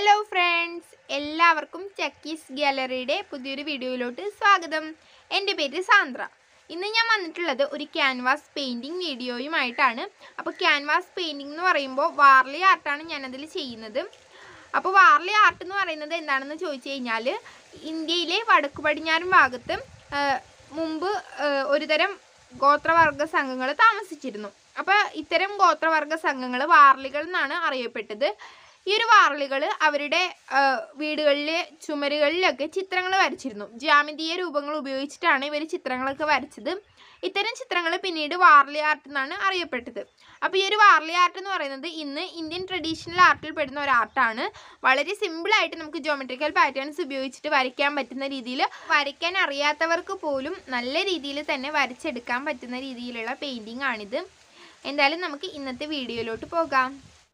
hello friends എല്ലാവർക്കും ചക്കീസ് ഗാലറിയുടെ പുതിയൊരു വീഡിയോയിലോട്ട് സ്വാഗതം എൻ്റെ പേര് സാന്ദ്ര ഇന്ന് ഞാൻ വന്നിട്ടുള്ളത് ഒരു ക്യാൻവാസ് പെയിൻറ്റിങ് വീഡിയോയുമായിട്ടാണ് അപ്പോൾ ക്യാൻവാസ് പെയിൻറ്റിംഗ് എന്ന് പറയുമ്പോൾ വാർലി ആർട്ടാണ് ഞാനതിൽ ചെയ്യുന്നത് അപ്പോൾ വാർലി ആർട്ട് എന്ന് പറയുന്നത് എന്താണെന്ന് ചോദിച്ചു കഴിഞ്ഞാൽ ഇന്ത്യയിലെ വടക്കു പടിഞ്ഞാറൻ ഭാഗത്ത് ആ, മുമ്പ് ആ, ഒരുതരം ഗോത്രവർഗ സംഘങ്ങൾ താമസിച്ചിരുന്നു അപ്പോൾ ഇത്തരം ഗോത്രവർഗ സംഘങ്ങൾ വാർലികൾ എന്നാണ് അറിയപ്പെട്ടത് ഈ ഒരു വാർലികൾ അവരുടെ ആ, വീടുകളിലെ ചുമരുകളിലൊക്കെ ചിത്രങ്ങൾ വരച്ചിരുന്നു ജ്യാമിതീയ രൂപങ്ങൾ ഉപയോഗിച്ചിട്ടാണ് ഇവർ ചിത്രങ്ങളൊക്കെ വരച്ചത് ഇത്തരം ചിത്രങ്ങൾ പിന്നീട് വാർലി ആർട്ട് എന്നാണ് അറിയപ്പെട്ടത് അപ്പോൾ ഈ ഒരു വാർലി ആർട്ട് എന്ന് പറയുന്നത് ഇന്ന് ഇന്ത്യൻ ട്രഡീഷണൽ ആർട്ടിൽ പെടുന്ന ഒരു ആർട്ടാണ് വളരെ സിമ്പിളായിട്ട് നമുക്ക് ജോമെട്രിക്കൽ പാറ്റേൺസ് ഉപയോഗിച്ചിട്ട് വരയ്ക്കാൻ പറ്റുന്ന രീതിയിൽ വരയ്ക്കാൻ അറിയാത്തവർക്ക് പോലും നല്ല രീതിയിൽ തന്നെ വരച്ചെടുക്കാൻ പറ്റുന്ന രീതിയിലുള്ള പെയിൻറ്റിംഗ് ആണിത് എന്തായാലും നമുക്ക് ഇന്നത്തെ വീഡിയോയിലോട്ട് പോകാം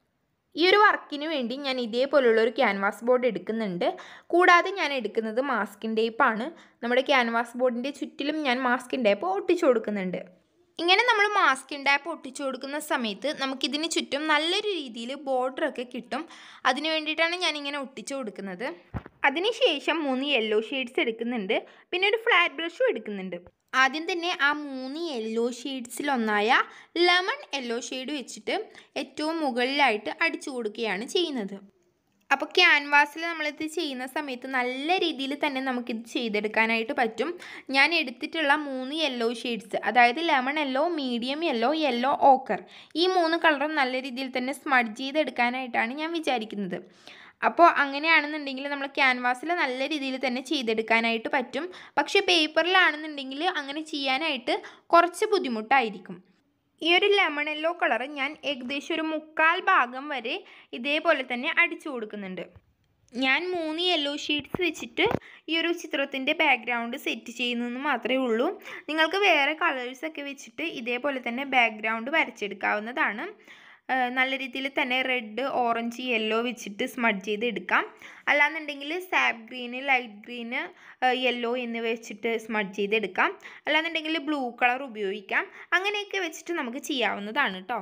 ഈ ഒരു വർക്കിന് വേണ്ടി ഞാൻ ഇതേപോലുള്ള ഒരു ക്യാൻവാസ് ബോർഡ് എടുക്കുന്നുണ്ട് കൂടാതെ ഞാൻ എടുക്കുന്നത് മാസ്കിൻ ടേപ്പാണ് നമ്മുടെ ക്യാൻവാസ് ബോർഡിൻ്റെ ചുറ്റിലും ഞാൻ മാസ്കിൻ ടേപ്പ് ഒട്ടിച്ചു കൊടുക്കുന്നുണ്ട് ഇങ്ങനെ നമ്മൾ മാസ്കിൻ ടാപ്പ് ഒട്ടിച്ചു കൊടുക്കുന്ന സമയത്ത് നമുക്കിതിന് ചുറ്റും നല്ലൊരു രീതിയിൽ ബോർഡറൊക്കെ കിട്ടും അതിന് വേണ്ടിയിട്ടാണ് ഞാനിങ്ങനെ ഒട്ടിച്ചു കൊടുക്കുന്നത് അതിനുശേഷം മൂന്ന് യെല്ലോ ഷെയ്ഡ്സ് എടുക്കുന്നുണ്ട് പിന്നെ ഒരു ഫ്ലാറ്റ് ബ്രഷും എടുക്കുന്നുണ്ട് ആദ്യം തന്നെ ആ മൂന്ന് യെല്ലോ ഷെയ്ഡ്സിലൊന്നായ ലെമൺ യെല്ലോ ഷെയ്ഡ് വെച്ചിട്ട് ഏറ്റവും മുകളിലായിട്ട് അടിച്ചു കൊടുക്കുകയാണ് ചെയ്യുന്നത് അപ്പോൾ ക്യാൻവാസിൽ നമ്മളിത് ചെയ്യുന്ന സമയത്ത് നല്ല രീതിയിൽ തന്നെ നമുക്കിത് ചെയ്തെടുക്കാനായിട്ട് പറ്റും ഞാൻ എടുത്തിട്ടുള്ള മൂന്ന് യെല്ലോ ഷെയ്ഡ്സ് അതായത് lemon yellow medium yellow yellow ochre ഈ മൂന്ന് കളറും നല്ല രീതിയിൽ തന്നെ സ്മഡ്ജ് ചെയ്തെടുക്കാനായിട്ടാണ് ഞാൻ വിചാരിക്കുന്നത് അപ്പോൾ അങ്ങനെയാണെന്നുണ്ടെങ്കിൽ നമ്മൾ ക്യാൻവാസിൽ നല്ല രീതിയിൽ തന്നെ ചെയ്തെടുക്കാനായിട്ട് പറ്റും പക്ഷേ പേപ്പറിലാണെന്നുണ്ടെങ്കിൽ അങ്ങനെ ചെയ്യാനായിട്ട് കുറച്ച് ബുദ്ധിമുട്ടായിരിക്കും ഈ ഒരു ലെമൺ യെല്ലോ കളർ ഞാൻ ഏകദേശം ഒരു മുക്കാൽ ഭാഗം വരെ ഇതേപോലെ തന്നെ അടിച്ചു കൊടുക്കുന്നുണ്ട് ഞാൻ മൂന്ന് യെല്ലോ ഷീറ്റ്സ് വെച്ചിട്ട് ഈ ഒരു ചിത്രത്തിൻ്റെ ബാക്ക്ഗ്രൗണ്ട് സെറ്റ് ചെയ്യുന്നതെന്ന് മാത്രമേ ഉള്ളൂ നിങ്ങൾക്ക് വേറെ കളേഴ്സൊക്കെ വെച്ചിട്ട് ഇതേപോലെ തന്നെ ബാക്ക്ഗ്രൗണ്ട് വരച്ചെടുക്കാവുന്നതാണ് ആ, നല്ല രീതിയിൽ തന്നെ റെഡ് ഓറഞ്ച് യെല്ലോ വെച്ചിട്ട് സ്മഡ് ചെയ്ത് എടുക്കാം അല്ലാന്നുണ്ടെങ്കിൽ sap green light green yellow എന്നിവ വെച്ചിട്ട് സ്മഡ് ചെയ്തെടുക്കാം അല്ലാന്നുണ്ടെങ്കിൽ ബ്ലൂ കളർ ഉപയോഗിക്കാം അങ്ങനെയൊക്കെ വെച്ചിട്ട് നമുക്ക് ചെയ്യാവുന്നതാണ് കേട്ടോ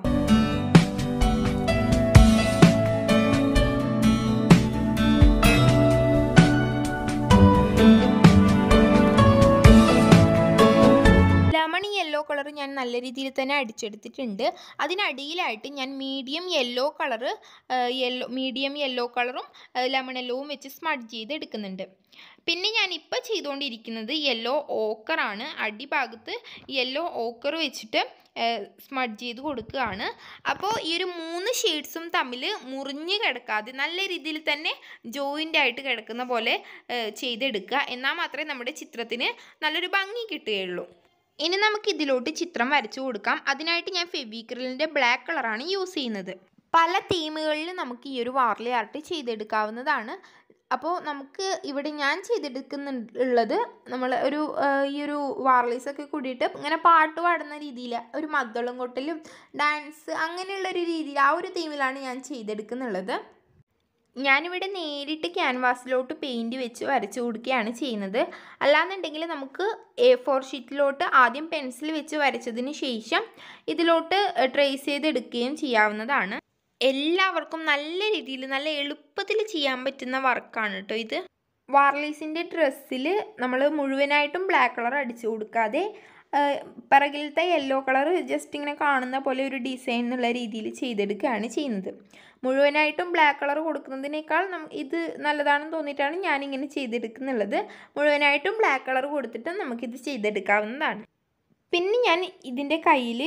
ലെമൺ യെല്ലോ കളർ ഞാൻ നല്ല രീതിയിൽ തന്നെ അടിച്ചെടുത്തിട്ടുണ്ട് അതിനടിയിലായിട്ട് ഞാൻ medium yellow colour yellow medium yellow കളറും ലെമൺ യെല്ലോവും വെച്ച് സ്മഡ് ചെയ്ത് എടുക്കുന്നുണ്ട് പിന്നെ ഞാൻ ഇപ്പോൾ ചെയ്തുകൊണ്ടിരിക്കുന്നത് യെല്ലോ ഓക്കറാണ് അടിഭാഗത്ത് യെല്ലോ ഓക്കർ വെച്ചിട്ട് സ്മഡ് ചെയ്ത് കൊടുക്കുകയാണ് അപ്പോൾ ഈ ഒരു മൂന്ന് ഷെയ്ഡ്സും തമ്മിൽ മുറിഞ്ഞ് കിടക്കാതെ നല്ല രീതിയിൽ തന്നെ ജോയിൻ്റ് ആയിട്ട് കിടക്കുന്ന പോലെ ഏഹ്, ചെയ്തെടുക്കുക എന്നാൽ മാത്രമേ നമ്മുടെ ചിത്രത്തിന് നല്ലൊരു ഭംഗി കിട്ടുകയുള്ളൂ ഇനി നമുക്ക് ഇതിലോട്ട് ചിത്രം വരച്ചു കൊടുക്കാം അതിനായിട്ട് ഞാൻ ഫെവിക്രിലിൻ്റെ ബ്ലാക്ക് കളറാണ് യൂസ് ചെയ്യുന്നത് പല തീമുകളിൽ നമുക്ക് ഈ ഒരു വാർലി ആർട്ട് ചെയ്തെടുക്കാവുന്നതാണ് അപ്പോൾ നമുക്ക് ഇവിടെ ഞാൻ ചെയ്തെടുക്കുന്നുള്ളത് നമ്മൾ ഒരു ആ, ഈ ഒരു വാർലീസൊക്കെ കൂടിയിട്ട് ഇങ്ങനെ പാട്ട് പാടുന്ന രീതിയിൽ ഒരു മദ്ദളം കൊട്ടലും ഡാൻസ് അങ്ങനെയുള്ള ഒരു രീതിയിൽ ആ ഒരു തീമിലാണ് ഞാൻ ചെയ്തെടുക്കുന്നുള്ളത് ഞാനിവിടെ നേരിട്ട് ക്യാൻവാസിലോട്ട് പെയിൻറ് വെച്ച് വരച്ചു കൊടുക്കുകയാണ് ചെയ്യുന്നത് അല്ലാന്നുണ്ടെങ്കിൽ നമുക്ക് എ ഫോർ ഷീറ്റിലോട്ട് ആദ്യം പെൻസിൽ വെച്ച് വരച്ചതിന് ശേഷം ഇതിലോട്ട് ട്രേസ് ചെയ്തെടുക്കുകയും ചെയ്യാവുന്നതാണ് എല്ലാവർക്കും നല്ല രീതിയിൽ നല്ല എളുപ്പത്തിൽ ചെയ്യാൻ പറ്റുന്ന വർക്കാണ് കേട്ടോ ഇത് വാർലീസിൻ്റെ ഡ്രസ്സിൽ നമ്മൾ മുഴുവനായിട്ടും ബ്ലാക്ക് കളർ അടിച്ചു കൊടുക്കാതെ ആ, പിറകിലത്തെ യെല്ലോ കളർ ജസ്റ്റ് ഇങ്ങനെ കാണുന്ന പോലെ ഒരു ഡിസൈൻ എന്നുള്ള രീതിയിൽ ചെയ്തെടുക്കുകയാണ് ചെയ്യുന്നത് മുഴുവനായിട്ടും ബ്ലാക്ക് കളർ കൊടുക്കുന്നതിനേക്കാൾ നം ഇത് നല്ലതാണെന്ന് തോന്നിയിട്ടാണ് ഞാനിങ്ങനെ ചെയ്തെടുക്കുന്നുള്ളത് മുഴുവനായിട്ടും ബ്ലാക്ക് കളർ കൊടുത്തിട്ട് നമുക്കിത് ചെയ്തെടുക്കാവുന്നതാണ് പിന്നെ ഞാൻ ഇതിൻ്റെ കയ്യിൽ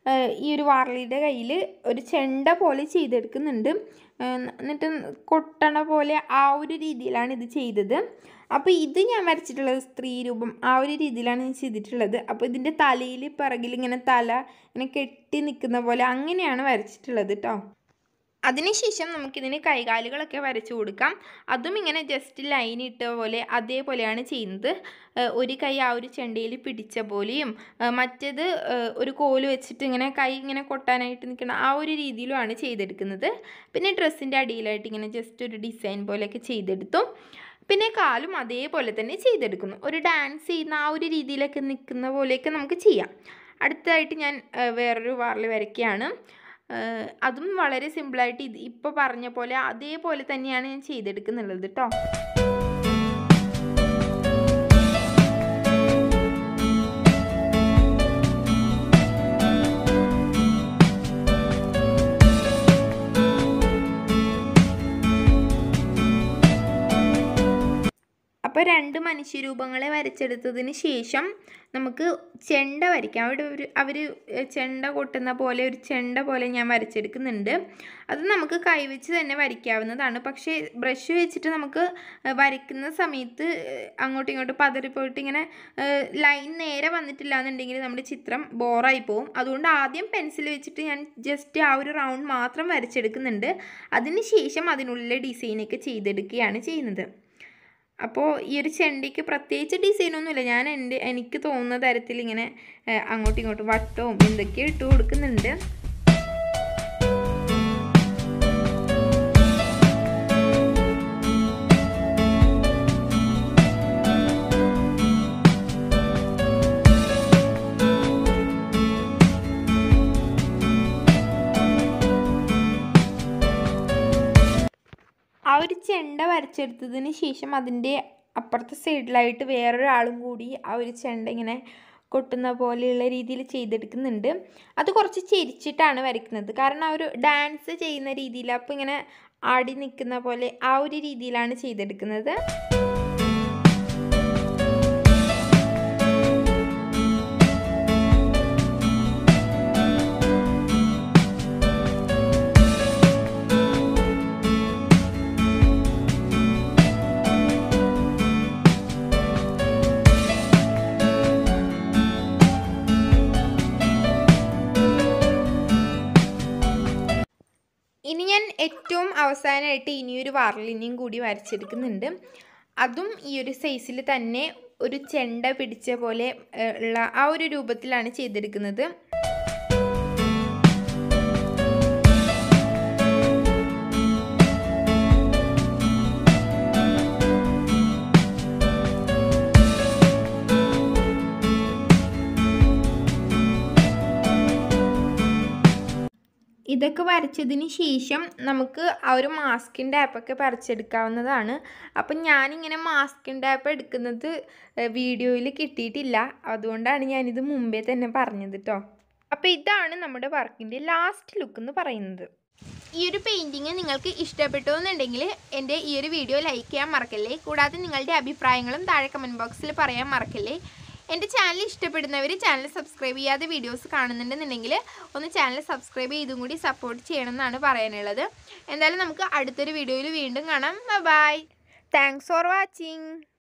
ഈ ഒരു വാർലിയുടെ കയ്യിൽ ഒരു ചെണ്ട പോലെ ചെയ്തെടുക്കുന്നുണ്ട് ആ, എന്നിട്ട് കൊട്ടണ പോലെ ആ ഒരു രീതിയിലാണ് ഇത് ചെയ്തത് അപ്പോൾ ഇത് ഞാൻ വരച്ചിട്ടുള്ളത് സ്ത്രീ രൂപം ആ ഒരു രീതിയിലാണ് ഞാൻ ചെയ്തിട്ടുള്ളത് അപ്പോൾ ഇതിൻ്റെ തലയിൽ പിറകിൽ ഇങ്ങനെ തല ഇങ്ങനെ കെട്ടി നിൽക്കുന്ന പോലെ അങ്ങനെയാണ് വരച്ചിട്ടുള്ളത് കേട്ടോ അതിനുശേഷം നമുക്കിതിന് കൈകാലുകളൊക്കെ വരച്ചു കൊടുക്കാം അതും ഇങ്ങനെ ജസ്റ്റ് ലൈൻ ഇട്ട പോലെ അതേപോലെയാണ് ചെയ്യുന്നത് ഏഹ് ഒരു കൈ ആ ഒരു ചെണ്ടയിൽ പിടിച്ച പോലെയും ഏഹ് മറ്റേത് ഏഹ് ഒരു കോല് വെച്ചിട്ട് ഇങ്ങനെ കൈ ഇങ്ങനെ കൊട്ടാനായിട്ട് നിൽക്കുന്ന ആ ഒരു രീതിയിലുമാണ് ചെയ്തെടുക്കുന്നത് പിന്നെ ഡ്രസ്സിൻ്റെ അടിയിലായിട്ട് ഇങ്ങനെ ജസ്റ്റ് ഒരു ഡിസൈൻ പോലെയൊക്കെ ചെയ്തെടുത്തു പിന്നെ കാലും അതേപോലെ തന്നെ ചെയ്തെടുക്കുന്നു ഒരു ഡാൻസ് ചെയ്യുന്ന ആ ഒരു രീതിയിലൊക്കെ നിൽക്കുന്ന പോലെയൊക്കെ നമുക്ക് ചെയ്യാം അടുത്തതായിട്ട് ഞാൻ ഏഹ് വേറൊരു വാറിൽ വരയ്ക്കുകയാണ് ഏഹ് അതും വളരെ സിമ്പിളായിട്ട് ഇത് ഇപ്പോൾ പറഞ്ഞ പോലെ അതേപോലെ തന്നെയാണ് ഞാൻ ചെയ്തെടുക്കുന്നുള്ളത് കേട്ടോ അപ്പോൾ രണ്ട് മനുഷ്യരൂപങ്ങളെ വരച്ചെടുത്തതിന് ശേഷം നമുക്ക് ചെണ്ട വരയ്ക്കാം അവിടെ ഒരു അവർ ചെണ്ട കൊട്ടുന്ന പോലെ ഒരു ചെണ്ട പോലെ ഞാൻ വരച്ചെടുക്കുന്നുണ്ട് അത് നമുക്ക് കൈവച്ച് തന്നെ വരയ്ക്കാവുന്നതാണ് പക്ഷേ ബ്രഷ് വെച്ചിട്ട് നമുക്ക് വരയ്ക്കുന്ന സമയത്ത് അങ്ങോട്ടും ഇങ്ങോട്ടും പതറിപ്പോയിട്ട് ഇങ്ങനെ ലൈൻ നേരെ വന്നിട്ടില്ല എന്നുണ്ടെങ്കിൽ നമ്മുടെ ചിത്രം ബോറായി പോവും അതുകൊണ്ട് ആദ്യം പെൻസിൽ വെച്ചിട്ട് ഞാൻ ജസ്റ്റ് ആ ഒരു റൗണ്ട് മാത്രം വരച്ചെടുക്കുന്നുണ്ട് അതിന് ശേഷം അതിനുള്ളിലെ ഡിസൈനൊക്കെ ചെയ്തെടുക്കുകയാണ് ചെയ്യുന്നത് അപ്പോൾ ഈ ഒരു ചെണ്ടയ്ക്ക് പ്രത്യേകിച്ച് ഡിസൈനൊന്നുമില്ല ഞാൻ എൻ്റെ എനിക്ക് തോന്നുന്ന തരത്തിൽ ഇങ്ങനെ ഏഹ്, അങ്ങോട്ടും ഇങ്ങോട്ടും വട്ടവും എന്തൊക്കെയോ ഇട്ട് കൊടുക്കുന്നുണ്ട് ആ ഒരു ചെണ്ട വരച്ചെടുത്തതിന് ശേഷം അതിൻ്റെ അപ്പുറത്തെ സൈഡിലായിട്ട് വേറൊരാളും കൂടി ആ ഒരു ചെണ്ട ഇങ്ങനെ കൊട്ടുന്ന പോലെയുള്ള രീതിയിൽ ചെയ്തെടുക്കുന്നുണ്ട് അത് കുറച്ച് ചെരിച്ചിട്ടാണ് വരയ്ക്കുന്നത് കാരണം ആ ഒരു ഡാൻസ് ചെയ്യുന്ന രീതിയിൽ അപ്പോൾ ഇങ്ങനെ ആടി നിൽക്കുന്ന പോലെ ആ ഒരു രീതിയിലാണ് ചെയ്തെടുക്കുന്നത് ഇനി ഞാൻ ഏറ്റവും അവസാനമായിട്ട് ഇനിയൊരു വാർലിനിയും കൂടി വരച്ചെടുക്കുന്നുണ്ട് അതും ഈ ഒരു സൈസിൽ തന്നെ ഒരു ചെണ്ട പിടിച്ച പോലെ ഏഹ്, ഉള്ള ആ ഒരു രൂപത്തിലാണ് ചെയ്തെടുക്കുന്നത് ഇതൊക്കെ വരച്ചതിന് ശേഷം നമുക്ക് ആ ഒരു മാസ്കിൻ്റെ ആപ്പൊക്കെ വരച്ചെടുക്കാവുന്നതാണ് അപ്പം ഞാനിങ്ങനെ മാസ്കിൻ്റെ ആപ്പ് എടുക്കുന്നത് വീഡിയോയിൽ കിട്ടിയിട്ടില്ല അതുകൊണ്ടാണ് ഞാനിത് മുമ്പേ തന്നെ പറഞ്ഞത് കേട്ടോ അപ്പോൾ ഇതാണ് നമ്മുടെ വർക്കിൻ്റെ ലാസ്റ്റ് ലുക്ക് എന്ന് പറയുന്നത് ഈ ഒരു പെയിൻറ്റിങ് നിങ്ങൾക്ക് ഇഷ്ടപ്പെട്ടു എന്നുണ്ടെങ്കിൽ എൻ്റെ ഈ ഒരു വീഡിയോ ലൈക്ക് ചെയ്യാൻ മറക്കല്ലേ കൂടാതെ നിങ്ങളുടെ അഭിപ്രായങ്ങളും താഴെ കമൻറ്റ് ബോക്സിൽ പറയാൻ മറക്കല്ലേ എൻ്റെ ചാനൽ ഇഷ്ടപ്പെടുന്നവർ ചാനൽ സബ്സ്ക്രൈബ് ചെയ്യാതെ വീഡിയോസ് കാണുന്നുണ്ടെന്നുണ്ടെങ്കിൽ ഒന്ന് ചാനൽ സബ്സ്ക്രൈബ് ചെയ്തും കൂടി സപ്പോർട്ട് ചെയ്യണം എന്നാണ് പറയാനുള്ളത് എന്തായാലും നമുക്ക് അടുത്തൊരു വീഡിയോയിൽ വീണ്ടും കാണാം ബൈ താങ്ക്സ് ഫോർ വാച്ചിങ്